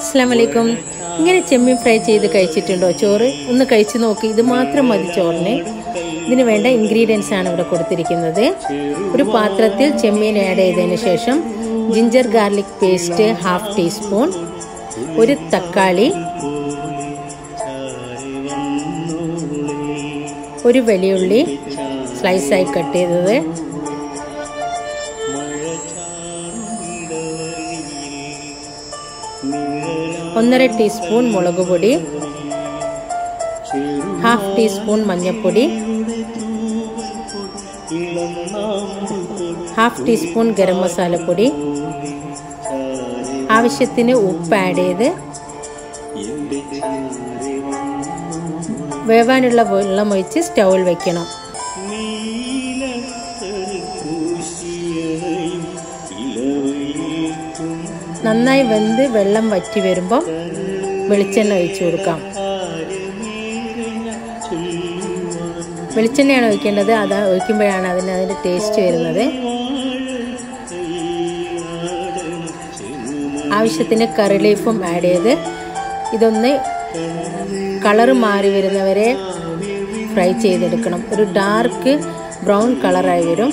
അസ്സാം വലൈക്കും ഇങ്ങനെ ചെമ്മീൻ ഫ്രൈ ചെയ്ത് കഴിച്ചിട്ടുണ്ടോ ചോറ് ഒന്ന് കഴിച്ചു നോക്കി ഇത് മാത്രം മതി ചോറിന് ഇതിന് വേണ്ട ഇൻഗ്രീഡിയൻസ് ആണ് ഇവിടെ കൊടുത്തിരിക്കുന്നത് ഒരു പാത്രത്തിൽ ചെമ്മീൻ ആഡ് ചെയ്തതിന് ശേഷം ginger garlic paste half teaspoon ഒരു തക്കാളി ഒരു വലിയുള്ളി സ്ലൈസായി കട്ട് ചെയ്തത് ഒന്നര ടീസ്പൂൺ മുളക് പൊടി ഹാഫ് ടീസ്പൂൺ മഞ്ഞൾപ്പൊടി ഹാഫ് ടീസ്പൂൺ ഗരം മസാലപ്പൊടി ആവശ്യത്തിന് ഉപ്പ് ആഡ് ചെയ്ത് വേവാനുള്ള വെള്ളം ഒഴിച്ച് സ്റ്റൗവിൽ വെക്കണം നന്നായി വെന്ത് വെള്ളം വറ്റി വരുമ്പോൾ വെളിച്ചെണ്ണ ഒഴിച്ചു കൊടുക്കാം വെളിച്ചെണ്ണയാണ് ഒഴിക്കേണ്ടത് അത് ഒഴിക്കുമ്പോഴാണ് അതിന് അതിൻ്റെ ടേസ്റ്റ് വരുന്നത് ആവശ്യത്തിന് കറി ലീഫും ആഡ് ചെയ്ത് ഇതൊന്ന് കളറ് മാറി വരുന്നവരെ ഫ്രൈ ചെയ്തെടുക്കണം ഒരു ഡാർക്ക് ബ്രൗൺ കളറായി വരും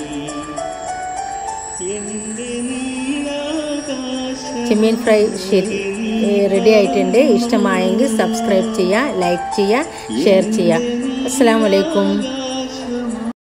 ചെമ്മീൻ ഫ്രൈ ശരി റെഡി ആയിട്ടുണ്ട് ഇഷ്ടമായെങ്കിൽ സബ്സ്ക്രൈബ് ചെയ്യുക ലൈക്ക് ചെയ്യുക ഷെയർ ചെയ്യുക അസ്സാം വലൈക്കും